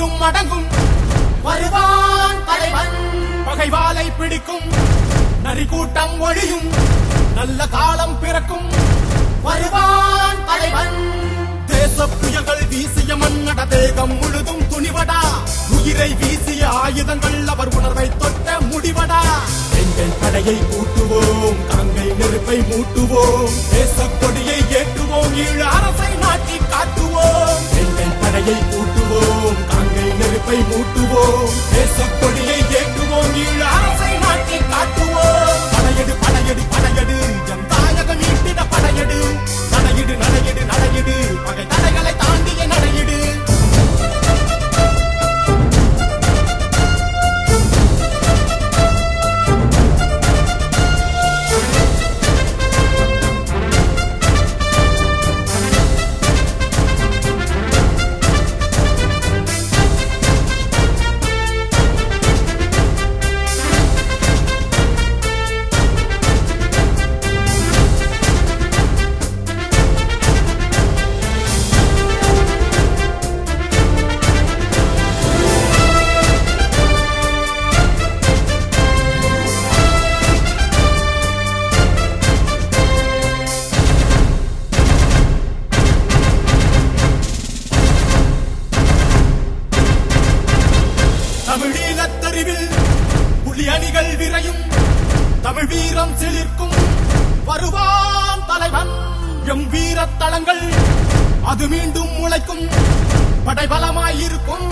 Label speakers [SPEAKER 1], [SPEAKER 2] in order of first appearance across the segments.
[SPEAKER 1] ஊரும் அடங்கும் வருவான் தலைவன் பகைவாலை பிடிக்கும் நரி கூட்டம் ஒழியும் நல்ல காலம் பிறக்கும் வருவான் தலைவன் தேச புயல்கள் வீசிய மன்னட தேகம் முழுதும் துணிவடா உயிரை வீசிய ஆயுதங்கள் அவர் உணர்வை தொட்ட முடிவடா எங்கள் படையை கூட்டுவோம் காங்கை நெருப்பை மூட்டுவோம் தேச கொடியை ஏற்றுவோம் ஈழ அரசை நாட்டி காட்டுவோம் எங்கள் படையை கூட்டுவோம் காங்கை நெருப்பை மூட்டுவோம் தேச கொடியை ஏற்றுவோம் ஈழ அரசை நாட்டி காட்டுவோம் படையெடு படையெடு படையெடு என் தாயகம் ஈட்டிட படையெடு நடையிடு நடையிடு நடையிடு பகை தடைகளை தாண்டிய நடையிடு தமிழீழத் தெருவில் புலி அணிகள் விரையும் தமிழ் வீரம் செழிர்க்கும் வருவான் தலைவன் எம் வீரத் தளங்கள் அது மீண்டும் முளைக்கும் படைபலமாயிருக்கும்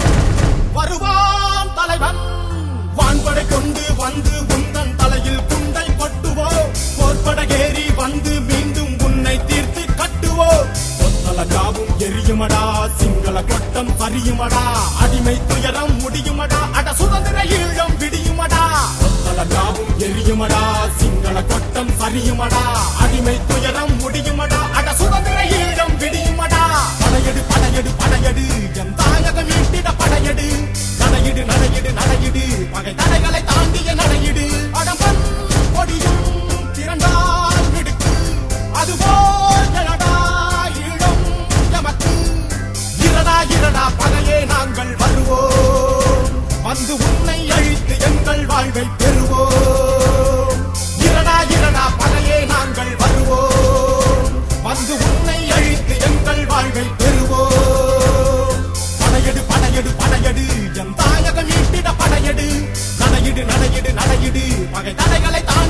[SPEAKER 1] வருவான் தலைவன் வான்படை கொண்டு வந்து உந்தன் தலையில் குண்டை கொட்டுவோம் போர்ப்படகேறி வந்து மீண்டும் உன்னை தீர்த்து கட்டுவோம் ஒத்தலகாவும் எரியுமடா சிங்கள கொட்டம் சரியுமடா அடிமை துயரம் முடியுமடா அட சுதந்திர ஈழம் விடியுமடா ஒத்தலகாவும் எரியுமடா சிங்கள கொட்டம் சரியுமடா அடிமை துயரம் முடியுமடா அட சுதந்திர ஈழம் விடியுமடா படையெடு படையெடு படையெடு என் தாயகம் ஈட்டிட படையெடு நடையிடு நடையிடு நடையிடு பகை தடைகளை தாண்டிய நடையிடு அடம்பன் கொடியும் திரண்டால் விடுக்கு அதுபோல் எழடா ஈழம் எமக்கு இரடா இரடா பகையே நாங்கள் வருவோம் வந்து உன்னை அழித்து எங்கள் வாழ்வை பெறுவோம் இரடா இரடா பகையே நாங்கள் வருவோம் வந்து உன்னை அழித்து எங்கள் வாழ்வை பெறுவோம் படையெடு படையெடு படையெடு என் தாயகம் ஈட்டிட படையெடு நடையிடு நடையிடு நடையிடு பகை தடைகளை தாண்டி